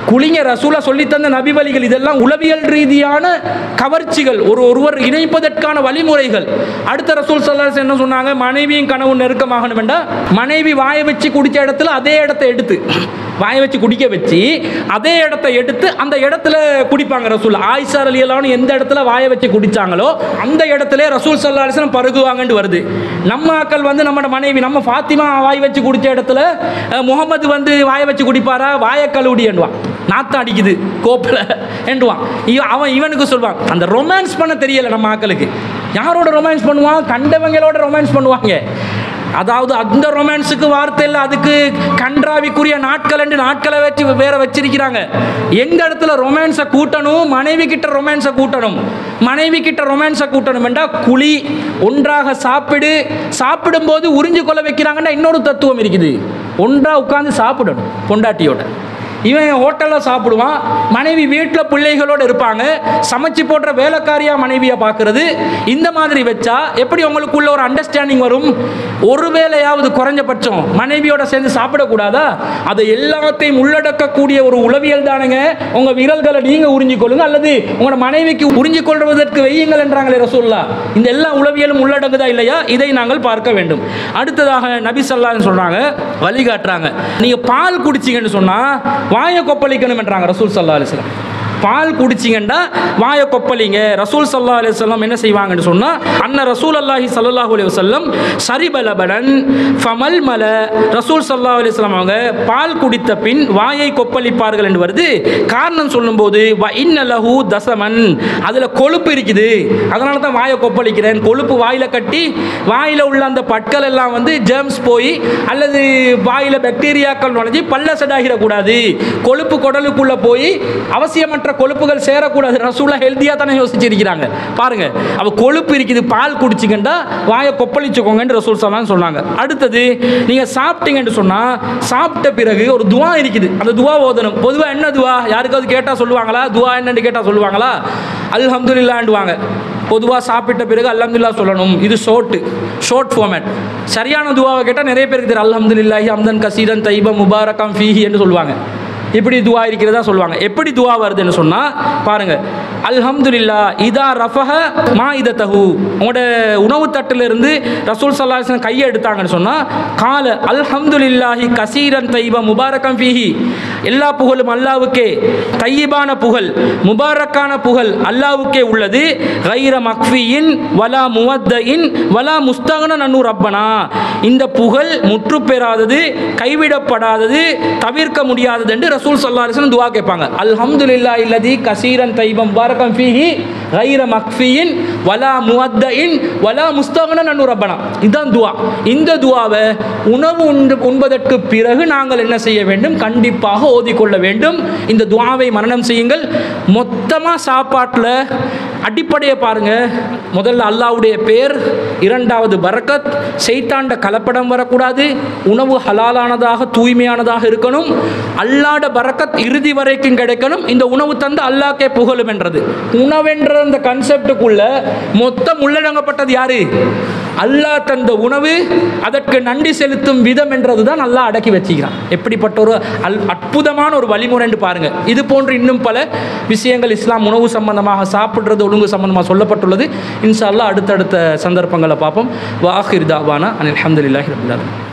குளிங்க ரசூலா சொல்லித்தந்த நபி வழிகள் இதெல்லாம் உளவியல் ரீதியான கவர்ச்சிகள் ஒரு ஒருவர் இணைப்பதற்கான வழிமுறைகள் அடுத்த ரசூல் சல்லாஸ் என்ன சொன்னாங்க மனைவியும் கனவு நெருக்கமாகணும் வேண்டாம் மனைவி வாயை வச்சு குடிச்ச இடத்துல அதே இடத்த எடுத்து வாயை வச்சு குடிக்க வச்சு அதே இடத்த எடுத்து அந்த இடத்துல குடிப்பாங்க ரசூல் ஆயிஷா அலியலான்னு எந்த இடத்துல வாயை வச்சு குடிச்சாங்களோ அந்த இடத்துல ரசூல் சல்லா அலிஸ்லாம் பருகுவாங்கன்னு வருது நம்ம ஆக்கள் வந்து நம்ம மனைவி நம்ம ஃபாத்திமா வாய் வச்சு குடிச்ச இடத்துல அஹ், முகமது வந்து வாயை வச்சு குடிப்பாரா வாயை கழுவுடி என்றுவான் நாத்தம் அடிக்குது கோப்பில் என்றுவான் இவ- அவன் இவனுக்கு சொல்வான் அந்த ரொமான்ஸ் பண்ண தெரியல நம்ம ஆக்களுக்கு யாரோட ரொமான்ஸ் பண்ணுவான் கண்டவங்களோட ரொமான்ஸ் பண்ணுவாங்க அதாவது அந்த ரொமான்ஸுக்கு வார்த்தை இல்லை அதுக்கு கன்றாவிக்குரிய நாட்கள் என்று நாட்களை வச்சு வேற வச்சிருக்கிறாங்க எந்த இடத்துல ரொமான்ஸை கூட்டணும் மனைவி கிட்ட ரொமான்ஸை கூட்டணும் மனைவி கிட்ட ரொமான்ஸை கூட்டணும் என்றா குழி ஒன்றாக சாப்பிடு சாப்பிடும்போது உறிஞ்சு கொள்ள வைக்கிறாங்கன்னா இன்னொரு தத்துவம் இருக்குது ஒன்றா உட்கார்ந்து சாப்பிடணும் பொண்டாட்டியோட இவன் ஹோட்டலில் சாப்பிடுவான் மனைவி வீட்டில் பிள்ளைகளோடு இருப்பாங்க சமைச்சு போடுற வேலைக்காரியா மனைவியை பார்க்கறது இந்த மாதிரி வச்சா எப்படி உங்களுக்குள்ள ஒரு அண்டர்ஸ்டாண்டிங் வரும் ஒரு வேளையாவது குறைஞ்சபட்சம் மனைவியோட சேர்ந்து சாப்பிடக்கூடாதா அதை எல்லாத்தையும் உள்ளடக்கக்கூடிய ஒரு உளவியல் தானுங்க உங்கள் விரல்களை நீங்கள் உறிஞ்சிக்கொள்ளுங்க அல்லது உங்களோட மனைவிக்கு உறிஞ்சிக் கொள்வதற்கு வையுங்கள் என்றாங்களே ரசூல்லா இந்த எல்லா உளவியலும் உள்ளடங்குதா இல்லையா இதை நாங்கள் பார்க்க வேண்டும் அடுத்ததாக நபி ஸல்லல்லாஹு சொல்றாங்க வழிகாட்டுறாங்க நீங்க பால் குடிச்சீங்கன்னு சொன்னா வாயை கொப்பளிக்கணும் என்றாங்க ரசூல் சல்லா அலிஸ்லாம் பால் குடிச்சிங்கன்னா வாயை கொப்பளிங்க ரசூல் சல்லா அலிஸ்லாம் என்ன செய்வாங்கன்னு சொன்னா அன்ன ரசூல் அல்லாஹி சல்லாஹூ அலி வசல்லம் சரிபலபடன் ஃபமல் மல ரசூல் சல்லா அலிஸ்லாம் அவங்க பால் குடித்த பின் வாயை கொப்பளிப்பார்கள் என்று வருது காரணம் சொல்லும்போது வ இன்னலஹு தசமன் அதில் கொழுப்பு இருக்குது அதனால தான் வாயை கொப்பளிக்கிறேன் கொழுப்பு வாயில் கட்டி வாயில் உள்ள அந்த பற்கள் எல்லாம் வந்து ஜெர்ம்ஸ் போய் அல்லது வாயில் பாக்டீரியாக்கள் நுழைஞ்சி பல்ல செடாகிடக்கூடாது கொழுப்பு குடலுக்குள்ளே போய் அவசியமற்ற கொழுப்புகள் சேரக்கூடாது ரசூலா ஹெல்த்தியாக தானே யோசிச்சிருக்கிறாங்க பாருங்க அவ கொழுப்பு இருக்குது பால் குடிச்சிங்கண்டா வாயை கொப்பளிச்சுக்கோங்கன்னு ரசூல் சலாம் சொன்னாங்க அடுத்தது நீங்கள் சாப்பிட்டீங்கன்னு சொன்னால் சாப்பிட்ட பிறகு ஒரு துவா இருக்குது அந்த துவா ஓதணும் பொதுவாக என்ன துவா யாருக்காவது கேட்டால் சொல்லுவாங்களா துவா என்னன்னு கேட்டால் சொல்லுவாங்களா அல்ஹம்துலில்லாண்டுவாங்க பொதுவாக சாப்பிட்ட பிறகு அல்ஹம்துலில்லா சொல்லணும் இது ஷோர்ட்டு ஷோர்ட் ஃபார்மேட் சரியான துவாவை கேட்டால் நிறைய பேருக்கு தெரியும் அல்ஹம்துலில்லாஹி அம்தன் கசீரன் தைப முபாரகம் ஃபீஹி என்று சொல்லுவாங்க இப்படி துவா இருக்கிறதா சொல்லுவாங்க எப்படி துவா வருதுன்னு சொன்னால் பாருங்க அல்ஹம்துலில்லா இதா ரஃபஹ மா இத தஹு உங்களோட உணவு தட்டிலிருந்து ரசூல் சல்லாஹன் கையை எடுத்தாங்கன்னு சொன்னால் கால அல்ஹம்துலில்லாஹி கசீரன் தைப முபாரகம் ஃபீஹி எல்லா புகழும் அல்லாவுக்கே தையிபான புகழ் முபாரக்கான புகழ் அல்லாவுக்கே உள்ளது கைர மக்ஃபியின் வலா முவத்தையின் வலா முஸ்தகன நன்னு ரப்பனா இந்த புகழ் முற்று பெறாதது கைவிடப்படாதது தவிர்க்க முடியாதது என்று ரசூல் சல்லா அலிஸ்லாம் துவா கேட்பாங்க அல்ஹம்துலில்லா இல்லதி கசீரன் தைபம் பாரகம் ஃபீஹி கைர மக்ஃபியின் வலா முவத்தையின் வலா முஸ்தகன நன்னு ரப்பனா இதுதான் துவா இந்த துவாவை உணவு உண்டு உண்பதற்கு பிறகு நாங்கள் என்ன செய்ய வேண்டும் கண்டிப்பாக ஓதிக்கொள்ள வேண்டும் இந்த துவாவை மரணம் செய்யுங்கள் மொத்தமாக சாப்பாட்டில் அடிப்படையை பாருங்க முதல்ல அல்லாவுடைய பேர் இரண்டாவது பரக்கத் செய்தாண்ட கலப்படம் வரக்கூடாது உணவு ஹலாலானதாக தூய்மையானதாக இருக்கணும் அல்லாட பரக்கத் இறுதி வரைக்கும் கிடைக்கணும் இந்த உணவு தந்து அல்லாக்கே புகழும் என்றது உணவென்ற அந்த கன்செப்டுக்குள்ள மொத்தம் உள்ளடங்கப்பட்டது யாரு அல்லாஹ் தந்த உணவு அதற்கு நன்றி செலுத்தும் விதம் என்றது தான் அல்லாஹ் அடக்கி வச்சுக்கிறான் எப்படிப்பட்ட ஒரு அல் அற்புதமான ஒரு வழிமுறைன்னு பாருங்க இது போன்று இன்னும் பல விஷயங்கள் இஸ்லாம் உணவு சம்பந்தமாக சாப்பிட்றது ஒழுங்கு சம்பந்தமாக சொல்லப்பட்டுள்ளது இன்ஷா அல்லாஹ் அடுத்தடுத்த சந்தர்ப்பங்களை பார்ப்போம் வாஹிர் தாவானா அனில் அஹமதுல்லாஹி ரபுல்லாலும்